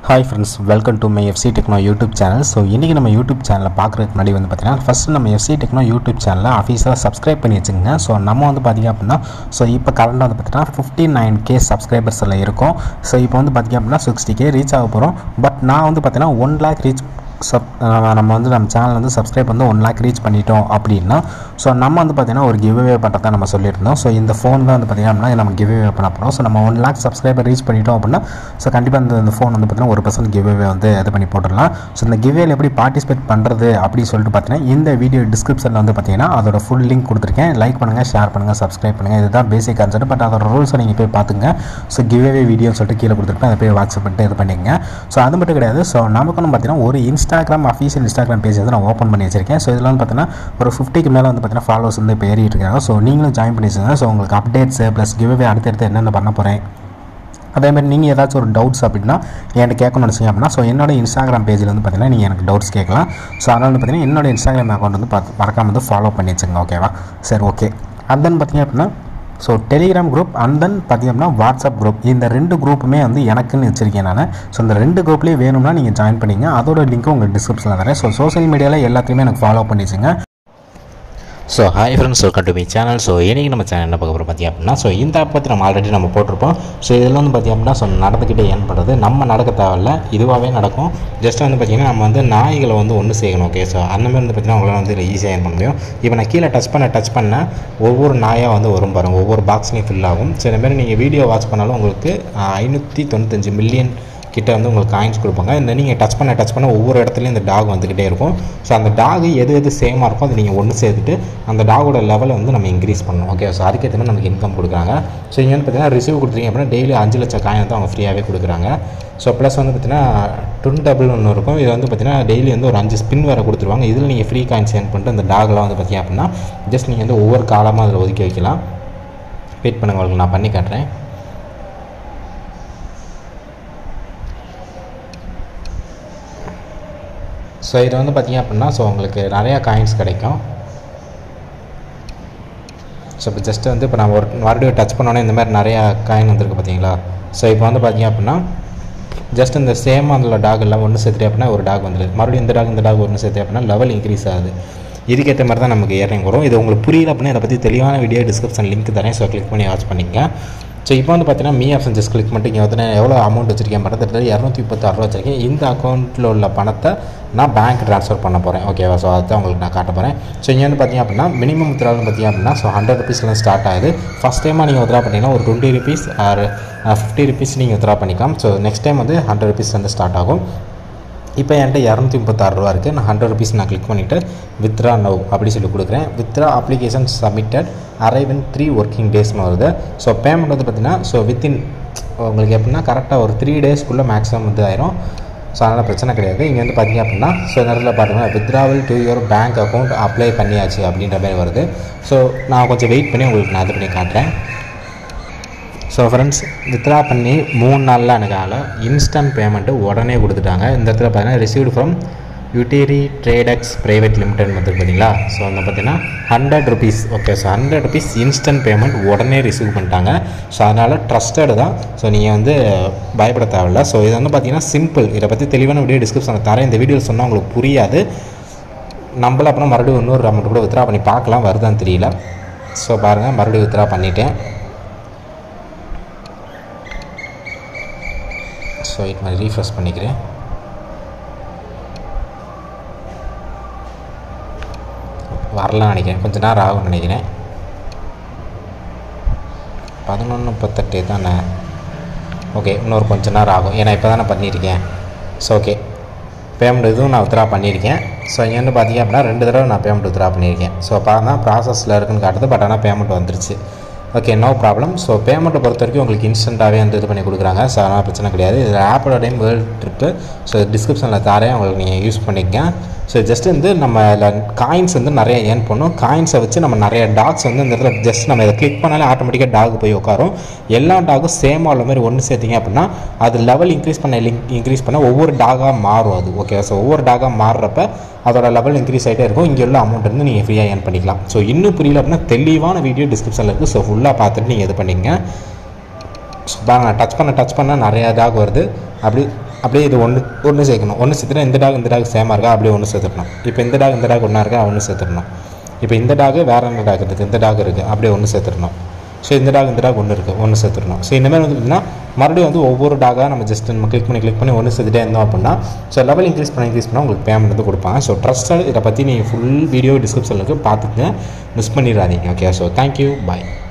hi friends welcome to my FC techno YouTube channel so இன்றைக்கி நம்ம YouTube சேனலில் பார்க்குறதுக்கு முன்னாடி வந்து பார்த்தீங்கன்னா ஃபஸ்ட்டு நம்ம எஃப்சி டெக்னோ யூடியூப் சேனலில் அஃபீஷியலாக சப்ஸ்கிரைப் பண்ணி வச்சுங்க ஸோ நம்ம வந்து பார்த்திங்க அப்படின்னா ஸோ இப்போ கரண்டாக வந்து பார்த்தீங்கன்னா ஃபிஃப்டி நைன் கே சப்ஸ்கிரைபர்ஸில் இருக்கும் ஸோ இப்போ வந்து பார்த்திங்க அப்படின்னா சிக்ஸ்டி கே ரீச் ஆக போகிறோம் பட் நான் வந்து பார்த்தீங்கன்னா ஒன் லேக் ரீச் சப் நம்ம வந்து நம்ம சேனல் வந்து சப்ஸ்கிரைப் வந்து ஒன் லேக் ரீச் பண்ணிட்டோம் அப்படின்னா ஸோ நம்ம வந்து பார்த்திங்கன்னா ஒரு கிவ்அவே பண்ணுறதா நம்ம சொல்லியிருந்தோம் ஸோ இந்த ஃபோன் தான் வந்து பார்த்திங்கன்னா அப்படின்னா நம்ம கிவ்அவே பண்ண போகிறோம் ஸோ நம்ம ஒன் லேக் சப்ஸ்கிரைபர் ரீச் பண்ணிட்டோம் அப்படின்னா ஸோ கண்டிப்பாக இந்த இந்த ஃபோன் வந்து பார்த்திங்கன்னா ஒரு பர்சன்ட் கிவ்அவே வந்து இது பண்ணி போட்டுடலாம் ஸோ இந்த கிவ்வேல எப்படி பார்ட்டிசிபேட் பண்ணுறது அப்படின்னு சொல்லிட்டு பார்த்தீங்கன்னா இந்த வீடியோ டிஸ்கிரிப்ஷனில் வந்து பார்த்தீங்கன்னா அதோட ஃபுல் லிங்க் கொடுத்துருக்கேன் லைக் பண்ணுங்கள் ஷேர் பண்ணுங்கள் சப்ஸ்கிரைப் பண்ணுங்கள் இதுதான் பேசிக் கான்செப்ட் பட் அதோட ரூல்ஸை நீங்கள் போய் பார்த்துங்க ஸோ கிவ்அவே வீடியோன்னு சொல்லிட்டு கீழே கொடுத்துருப்பேன் அதை போய் வாட்ஸ்அப் பண்ணிட்டு இது பண்ணிக்கங்க ஸோ அது மட்டும் கிடையாது ஸோ நமக்கு வந்து பார்த்தீங்கன்னா ஒரு இன்ஸ்டாகிராம் அஃபீஷியல் இன்ஸ்டாகிராம் பேஜ் வந்து நான் ஓப்பன் பண்ணி வச்சிருக்கேன் ஸோ இதில் வந்து பார்த்தீங்கன்னா ஒரு ஃபிஃப்டிக்கு மேலே வந்து பார்த்தீங்கன்னா ஃபாலோவர்ஸ் வந்து இப்போ ஏறிட்டு இருக்காங்க ஸோ நீங்களும் ஜாயின் பண்ணி வச்சுங்க ஸோ உங்களுக்கு அப்டேட்ஸ் ப்ளஸ் கிவ்அவே அடுத்தடுத்து என்னென்ன பண்ண போகிறேன் அதேமாதிரி நீங்கள் ஏதாச்சும் ஒரு டவுட்ஸ் அப்படின்னா என்கிட்ட கேட்கணும்னு நினச்சிங்க அப்படின்னா ஸோ என்னோட இன்ஸ்டாகிராம் பேஜில் வந்து பார்த்தீங்கன்னா நீங்கள் எனக்கு டவுட்ஸ் கேட்கலாம் ஸோ அதனால் வந்து பார்த்தீங்கன்னா என்னோட இன்ஸ்டாகிராம் அக்கௌண்ட் வந்து பார்த்து மறக்காம வந்து ஃபாலோ பண்ணி வச்சுங்க ஓகேவா சரி ஓகே அண்ட் தென் பார்த்தீங்க அப்படின்னா so Telegram group and then பார்த்தீங்க அப்படின்னா வாட்ஸ்அப் குரூப் இந்த ரெண்டு குரூப்புமே வந்து எனக்குன்னு வச்சிருக்கேன் நான் ஸோ இந்த ரெண்டு குரூப்லேயே வேணும்னா நீங்கள் ஜாயின் பண்ணிங்க அதோட லிங்க்கும் உங்களுக்கு டிஸ்கிரிப்ஷனில் தரேன் ஸோ சோஷியல் மீடியாவில் எல்லாத்தையுமே எனக்கு ஃபாலோ பண்ணிச்சுங்க so hi friends welcome to my channel so இன்றைக்கி நம்ம சேனல் என்ன பார்க்க போகிறோம் பார்த்திங்க அப்படின்னா ஸோ இந்த ஆப் பற்றி நம்ம ஆல்ரெடி நம்ம போட்டிருப்போம் ஸோ இதில் வந்து பார்த்திங்க அப்படின்னா ஸோ நடந்துக்கிட்டே ஏன் பண்ணுறது நம்ம நடக்க தேவையில்ல இதுவாகவே நடக்கும் ஜஸ்ட் வந்து பார்த்திங்கன்னா நம்ம வந்து நாய்களை வந்து ஒன்று சேர்க்கணும் ஓகே ஸோ அந்த மாதிரி வந்து பார்த்திங்கன்னா உங்களால் வந்து ஈஸியாக ஏன் பண்ண முடியும் இப்போ நான் கீழே டச் பண்ண டச் பண்ண ஒவ்வொரு நாயாக வந்து வரும் பாருங்கள் ஒவ்வொரு பாக்ஸ்லையும் ஃபில் ஆகும் ஸோ இந்த மாதிரி நீங்கள் வீடியோ வாட்ச் பண்ணாலும் உங்களுக்கு ஐநூற்றி தொண்ணூத்தஞ்சு மில்லியன் கிட்ட வந்து உங்களுக்கு காயின்ஸ் கொடுப்பாங்க இந்த நீங்கள் டச் பண்ண டச் பண்ண ஒவ்வொரு இடத்துலையும் இந்த டாக் வந்துக்கிட்டே இருக்கும் ஸோ அந்த டாக் எது எது சேமாக இருக்கும் அது நீங்கள் ஒன்று சேர்த்துட்டு அந்த டாகோட லெவலை வந்து நம்ம இன்க்ரீஸ் பண்ணணும் ஓகே ஸோ அதுக்கேற்ற மாதிரி நமக்கு இன்கம் கொடுக்குறாங்க ஸோ இங்கே வந்து பார்த்தீங்கன்னா ரிசீவ் கொடுத்துருங்க அப்படின்னா டெய்லி அஞ்சு லட்சம் காயின் வந்து அவங்க ஃப்ரீயாகவே கொடுக்குறாங்க ஸோ ப்ளஸ் வந்து பார்த்தீங்கன்னா டுன் டபுள் ஒன்று இருக்கும் இது வந்து பார்த்தீங்கன்னா டெய்லி வந்து ஒரு அஞ்சு ஸ்பின் வேறு கொடுத்துருவாங்க இதில் நீங்கள் ஃப்ரீ காயின் சென்ட் பண்ணிட்டு அந்த டாக்லாம் வந்து பார்த்தீங்க அப்படின்னா ஜஸ்ட் நீங்கள் வந்து ஒவ்வொரு காலமாக அதில் ஒதுக்கி வைக்கலாம் வெயிட் பண்ணுங்க உங்களுக்கு நான் பண்ணி காட்டுறேன் ஸோ இது வந்து பார்த்திங்க அப்படின்னா ஸோ உங்களுக்கு நிறையா காயின்ஸ் கிடைக்கும் ஸோ இப்போ ஜஸ்ட்டு வந்து இப்போ நான் ஒரு மறுபடியும் டச் பண்ணோன்னே இந்த மாதிரி நிறையா காயின் வந்திருக்கு பார்த்தீங்களா ஸோ இப்போ வந்து பார்த்திங்க அப்படின்னா ஜஸ்ட் இந்த சேம் அதில் டாக் எல்லாம் ஒன்று சேர்த்துட்டு அப்படின்னா ஒரு டாக் வந்துடுது மறுபடியும் இந்த டாக் இந்த டாக் ஒன்று சேர்த்து அப்படின்னா லெவல் இன்க்ரீஸ் ஆகுது இதுக்கேற்ற மாதிரி தான் நமக்கு ஏறிங் வரும் இது உங்களுக்கு புரியல அப்படின்னா இதை பற்றி தெளிவான வீடியோ டிஸ்கிரிப்ஷன் லிங்க் தரேன் ஸோ கிளிக் பண்ணி வாட்ச் பண்ணிங்க ஸோ இப்போ வந்து பார்த்தீங்கன்னா மீ ஆப்ஷன் ஜஸ்ட் கிளிக் பண்ணிட்டு இங்கே வந்து நான் எவ்வளோ அமௌண்ட் வச்சிருக்கேன் படத்தில் இரநூத்தி முப்பத்தாறு ரூபா வச்சிருக்கேன் இந்த அக்கௌண்ட்டில் உள்ள பணத்தை நான் பேங்க் ட்ரான்ஸ்ஃபர் பண்ண போகிறேன் ஓகேவா ஸோ அதுதான் உங்களுக்கு நான் காட்ட போகிறேன் ஸோ இங்கே வந்து பார்த்தீங்க அப்படின்னா மினிமம் வித்ராலும் பார்த்தீங்க அப்படின்னா ஸோ ஹண்ட்ரட் ருபீஸ்லாம் ஸ்டார்ட் ஆகுது ஃபஸ்ட் டைமாக நீங்கள் வித்ரா பண்ணிங்கன்னா ஒரு twenty rupees or fifty rupees நீங்கள் வித்ரா பண்ணிக்கலாம் ஸோ நெக்ஸ்ட் டைம் வந்து ஹண்ட்ரட் ருபீஸ் வந்து ஸ்டார்ட் ஆகும் இப்போ என்கிட்ட இரநூத்தி முப்பத்தாறு ரூபா இருக்குது நான் ஹண்ட்ரட் ருபீஸ் நான் கிளிக் பண்ணிவிட்டு வித்ரா நவ் அப்படி சொல்லி கொடுக்குறேன் withdraw application submitted arrive in three working டேஸ்னு வருது ஸோ பேமெண்ட் வந்து பார்த்திங்கன்னா ஸோ வித்தின் உங்களுக்கு எப்படின்னா கரெக்டாக ஒரு த்ரீ டேஸ்க்குள்ளே மேக்ஸிமம் வந்து ஆயிரும் ஸோ அதனால் பிரச்சனை கிடையாது இங்கே வந்து பார்த்திங்க அப்படின்னா ஸோ நேரத்தில் பார்த்தீங்கன்னா withdrawal to your bank account apply பண்ணியாச்சு அப்படின்ற மாதிரி வருது ஸோ நான் கொஞ்சம் வெயிட் பண்ணி உங்களுக்கு நான் இது பண்ணி காட்டுறேன் ஸோ ஃப்ரெண்ட்ஸ் வித்ரா பண்ணி மூணு நாளில் எனக்கு ஆகல இன்ஸ்டன்ட் பேமெண்ட்டு உடனே கொடுத்துட்டாங்க இந்த இடத்துல பார்த்தீங்கன்னா ரிசீவ்டு ஃப்ரம் யூட்டிரி ட்ரேடெக்ஸ் ப்ரைவேட் லிமிடெட் வந்து பார்த்தீங்களா ஸோ வந்து பார்த்தீங்கன்னா hundred rupees okay so hundred rupees instant payment உடனே ரிசீவ் பண்ணிட்டாங்க ஸோ அதனால் ட்ரஸ்டட் தான் ஸோ நீங்கள் வந்து பயப்பட தேவையில்ல ஸோ இது வந்து பார்த்தீங்கன்னா சிம்பிள் இதை பற்றி தெளிவான வீடியோ டிஸ்கிரிப்ஷனில் தரேன் இந்த வீடியோ சொன்னால் உங்களுக்கு புரியாது நம்மள அப்புறம் மறுபடியும் இன்னொரு அமௌண்ட் கூட வித்ரா பண்ணி பார்க்கலாம் வருதான்னு தெரியல ஸோ பாருங்கள் மறுபடியும் வித்ரா பண்ணிட்டேன் ஸோ இது மாதிரி ரீஃப்ரெஷ் பண்ணிக்கிறேன் வரலான்னு நினைக்கிறேன் கொஞ்சம் நேரம் ஆகும்னு நினைக்கிறேன் பதினொன்று முப்பத்தெட்டு தானே ஓகே இன்னொரு கொஞ்சம் நேரம் ஆகும் ஏன்னா இப்போ தானே பண்ணியிருக்கேன் ஸோ ஓகே பேமெண்ட் இதுவும் நான் வித்ரா பண்ணியிருக்கேன் ஸோ இங்கே வந்து பார்த்தீங்க அப்படின்னா ரெண்டு தடவை நான் பேமெண்ட் வித்ரா பண்ணியிருக்கேன் ஸோ பார்த்தா ப்ராசஸில் இருக்குன்னு காட்டுது பட் ஆனால் பேமெண்ட் வந்துருச்சு ஓகே நோ ப்ராப்ளம் ஸோ பேமெண்ட்டை பொறுத்த வரைக்கும் உங்களுக்கு இன்ஸ்டண்ட்டாகவே வந்து இது பண்ணி கொடுக்குறாங்க ஸோ அதனால் பிரச்சனை கிடையாது இது ஆப்போட டைம் வேர்ல்டு ட்ரிப்பு ஸோ டிஸ்கிரிப்ஷனில் தாரேன் உங்களுக்கு நீங்கள் யூஸ் பண்ணிக்கங்க ஸோ ஜஸ்ட் வந்து நம்ம இதில் காயின்ஸ் வந்து நிறைய ஏர்ன் பண்ணும் காயின்ஸை வச்சு நம்ம நிறைய டாக்ஸ் வந்து இந்த இடத்துல ஜஸ்ட் நம்ம இதை கிளிக் பண்ணாலே ஆட்டோமேட்டிக்காக டாக் போய் உட்காரும் எல்லா டாகும் சேமாக உள்ள மாதிரி ஒன்று சேர்த்திங்க அப்படின்னா அது லெவல் இன்க்ரீஸ் பண்ண லிங்க் இன்க்ரீஸ் பண்ண ஒவ்வொரு டாகாக மாறும் அது ஓகே ஸோ ஒவ்வொரு டாகாக மாறுறப்ப அதோட லெவல் இன்க்ரீஸ் ஆகிட்டே இருக்கும் இங்கே உள்ள அமௌண்ட் இருந்து நீங்கள் ஃப்ரீயாக ஏர்ன் பண்ணிக்கலாம் ஸோ இன்னும் புரியல அப்படின்னா தெளிவான வீடியோ டிஸ்கிரிப்ஷனில் இருக்குது ஸோ ஃபுல்லாக பார்த்துட்டு நீங்கள் இது பண்ணிங்க ஸோ பாருங்க டச் பண்ண டச் பண்ண நிறையா டாக் வருது அப்படி அப்படியே இது ஒன்று ஒன்று சேர்க்கணும் ஒன்று சேர்த்துனா இந்த டாக் இந்த டாக் சேமாக இருக்கா அப்படியே ஒன்று சேர்த்துடணும் இப்போ இந்த டாக் இந்த டாக் ஒன்றா இருக்கா ஒன்று சேர்த்துடணும் இப்போ இந்த டாக் வேற என்ன டாக் இருக்குது இந்த டாக் இருக்குது அப்படியே ஒன்று சேர்த்துடணும் ஸோ இந்த டாக் இந்த டாக் ஒன்று இருக்குது ஒன்று சேர்த்துடணும் ஸோ இந்த மாதிரி வந்து பார்த்தீங்கன்னா மறுபடியும் வந்து ஒவ்வொரு டாகாக நம்ம ஜஸ்ட் நம்ம கிளிக் பண்ணி கிளிக் பண்ணி ஒன்று சேர்த்துட்டே இருந்தோம் அப்படின்னா ஸோ லெவல் இன்க்ரீஸ் பண்ணி இன்க்ரீஸ் பண்ணால் உங்களுக்கு பேமெண்ட் வந்து கொடுப்பாங்க ஸோ ட்ரஸ்டட் இதை பற்றி நீங்கள் ஃபுல் வீடியோ டிஸ்கிரிப்ஷனில் இருக்குது பார்த்துட்டு மிஸ் பண்ணிடாதீங்க ஓகே ஸோ தேங்க்யூ பாய்